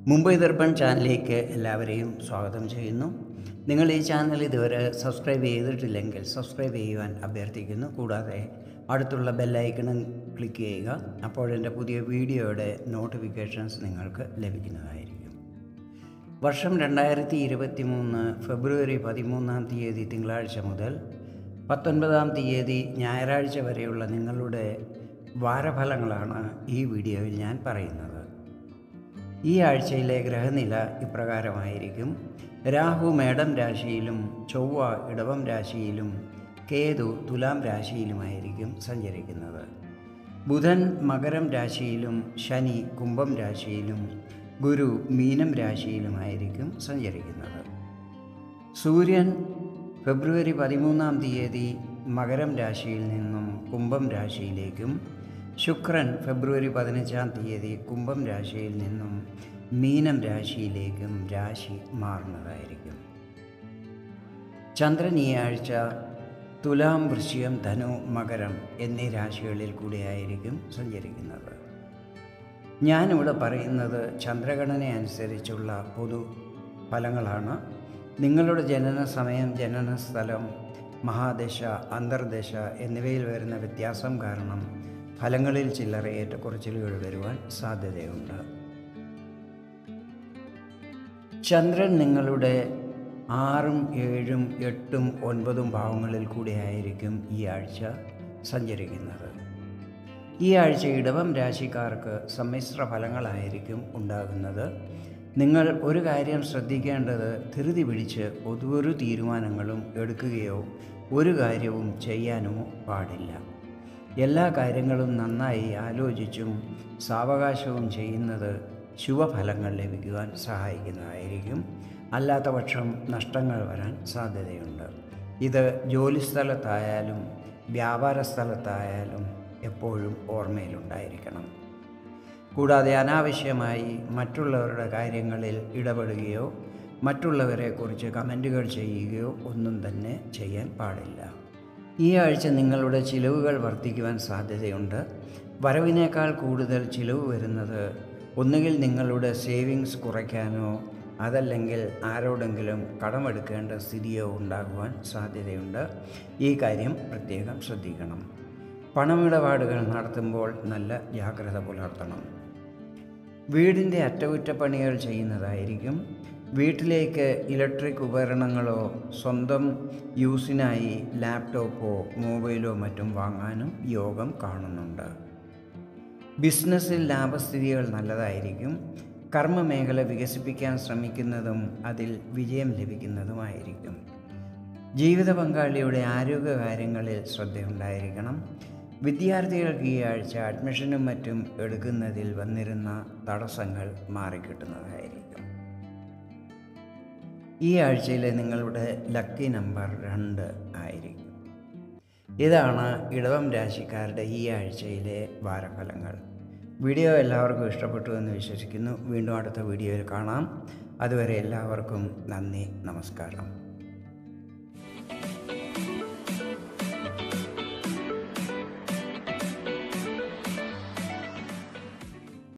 മുംബൈ ദർപ്പൺ ചാനലിലേക്ക് എല്ലാവരെയും സ്വാഗതം ചെയ്യുന്നു നിങ്ങൾ ഈ ചാനൽ ഇതുവരെ സബ്സ്ക്രൈബ് ചെയ്തിട്ടില്ലെങ്കിൽ സബ്സ്ക്രൈബ് ചെയ്യുവാൻ അഭ്യർത്ഥിക്കുന്നു കൂടാതെ അടുത്തുള്ള ബെല്ലൈക്കണും ക്ലിക്ക് ചെയ്യുക അപ്പോൾ എൻ്റെ പുതിയ വീഡിയോയുടെ നോട്ടിഫിക്കേഷൻസ് നിങ്ങൾക്ക് ലഭിക്കുന്നതായിരിക്കും വർഷം രണ്ടായിരത്തി ഇരുപത്തി മൂന്ന് ഫെബ്രുവരി പതിമൂന്നാം തീയതി തിങ്കളാഴ്ച മുതൽ പത്തൊൻപതാം തീയതി ഞായറാഴ്ച വരെയുള്ള നിങ്ങളുടെ വാരഫലങ്ങളാണ് ഈ വീഡിയോയിൽ ഞാൻ പറയുന്നത് ഈ ആഴ്ചയിലെ ഗ്രഹനില ഇപ്രകാരമായിരിക്കും രാഹു മേടം രാശിയിലും ചൊവ്വ ഇടവം രാശിയിലും കേതു തുലാം രാശിയിലുമായിരിക്കും സഞ്ചരിക്കുന്നത് ബുധൻ മകരം രാശിയിലും ശനി കുംഭം രാശിയിലും ഗുരു മീനം രാശിയിലുമായിരിക്കും സഞ്ചരിക്കുന്നത് സൂര്യൻ ഫെബ്രുവരി പതിമൂന്നാം തീയതി മകരം രാശിയിൽ നിന്നും കുംഭം രാശിയിലേക്കും ശുക്രൻ ഫെബ്രുവരി പതിനഞ്ചാം തീയതി കുംഭം രാശിയിൽ നിന്നും മീനം രാശിയിലേക്കും രാശി മാറുന്നതായിരിക്കും ചന്ദ്രൻ ഈ ആഴ്ച തുലാം വൃശ്യം ധനു മകരം എന്നീ രാശികളിൽ കൂടിയായിരിക്കും സഞ്ചരിക്കുന്നത് ഞാനിവിടെ പറയുന്നത് ചന്ദ്രഗണന അനുസരിച്ചുള്ള പൊതു ഫലങ്ങളാണ് നിങ്ങളുടെ ജനന സമയം ജനന സ്ഥലം മഹാദശ അന്തർദശ എന്നിവയിൽ വരുന്ന വ്യത്യാസം കാരണം ഫലങ്ങളിൽ ചില്ലറ ഏറ്റക്കുറച്ചിലുകൾ വരുവാൻ സാധ്യതയുണ്ട് ചന്ദ്രൻ നിങ്ങളുടെ ആറും ഏഴും എട്ടും ഒൻപതും ഭാവങ്ങളിൽ കൂടിയായിരിക്കും ഈ ആഴ്ച സഞ്ചരിക്കുന്നത് ഈ ആഴ്ച ഇടവം രാശിക്കാർക്ക് സമ്മിശ്ര ഫലങ്ങളായിരിക്കും ഉണ്ടാകുന്നത് നിങ്ങൾ ഒരു കാര്യം ശ്രദ്ധിക്കേണ്ടത് ധൃതി പിടിച്ച് ഒരു തീരുമാനങ്ങളും എടുക്കുകയോ ഒരു കാര്യവും ചെയ്യാനോ പാടില്ല എല്ലാ കാര്യങ്ങളും നന്നായി ആലോചിച്ചും സാവകാശവും ചെയ്യുന്നത് ശുഭഫലങ്ങൾ ലഭിക്കുവാൻ സഹായിക്കുന്നതായിരിക്കും അല്ലാത്ത പക്ഷം നഷ്ടങ്ങൾ വരാൻ സാധ്യതയുണ്ട് ഇത് ജോലിസ്ഥലത്തായാലും വ്യാപാര സ്ഥലത്തായാലും എപ്പോഴും ഓർമ്മയിലുണ്ടായിരിക്കണം കൂടാതെ അനാവശ്യമായി മറ്റുള്ളവരുടെ കാര്യങ്ങളിൽ ഇടപെടുകയോ മറ്റുള്ളവരെക്കുറിച്ച് കമൻറ്റുകൾ ചെയ്യുകയോ ഒന്നും തന്നെ ചെയ്യാൻ പാടില്ല ഈ ആഴ്ച നിങ്ങളുടെ ചിലവുകൾ വർദ്ധിക്കുവാൻ സാധ്യതയുണ്ട് വരവിനേക്കാൾ കൂടുതൽ ചിലവ് വരുന്നത് ഒന്നുകിൽ നിങ്ങളുടെ സേവിങ്സ് കുറയ്ക്കാനോ അതല്ലെങ്കിൽ ആരോടെങ്കിലും കടമെടുക്കേണ്ട സ്ഥിതിയോ ഉണ്ടാകുവാൻ സാധ്യതയുണ്ട് ഈ കാര്യം പ്രത്യേകം ശ്രദ്ധിക്കണം പണമിടപാടുകൾ നടത്തുമ്പോൾ നല്ല ജാഗ്രത പുലർത്തണം വീടിൻ്റെ അറ്റകുറ്റപ്പണികൾ ചെയ്യുന്നതായിരിക്കും വീട്ടിലേക്ക് ഇലക്ട്രിക് ഉപകരണങ്ങളോ സ്വന്തം യൂസിനായി ലാപ്ടോപ്പോ മൊബൈലോ മറ്റും വാങ്ങാനും യോഗം കാണുന്നുണ്ട് ബിസിനസ്സിൽ ലാഭസ്ഥിതികൾ നല്ലതായിരിക്കും കർമ്മമേഖല വികസിപ്പിക്കാൻ ശ്രമിക്കുന്നതും അതിൽ വിജയം ലഭിക്കുന്നതുമായിരിക്കും ജീവിത പങ്കാളിയുടെ ആരോഗ്യകാര്യങ്ങളിൽ ശ്രദ്ധയുണ്ടായിരിക്കണം വിദ്യാർത്ഥികൾക്ക് ഈ ആഴ്ച അഡ്മിഷനും മറ്റും എടുക്കുന്നതിൽ വന്നിരുന്ന തടസ്സങ്ങൾ മാറിക്കിട്ടുന്നതായിരിക്കും ഈ ആഴ്ചയിലെ നിങ്ങളുടെ ലക്കി നമ്പർ രണ്ട് ആയിരിക്കും ഇതാണ് ഇടവം രാശിക്കാരുടെ ഈ ആഴ്ചയിലെ വാരഫലങ്ങൾ വീഡിയോ എല്ലാവർക്കും ഇഷ്ടപ്പെട്ടു എന്ന് വിശ്വസിക്കുന്നു വീണ്ടും അടുത്ത വീഡിയോയിൽ കാണാം അതുവരെ എല്ലാവർക്കും നന്ദി നമസ്കാരം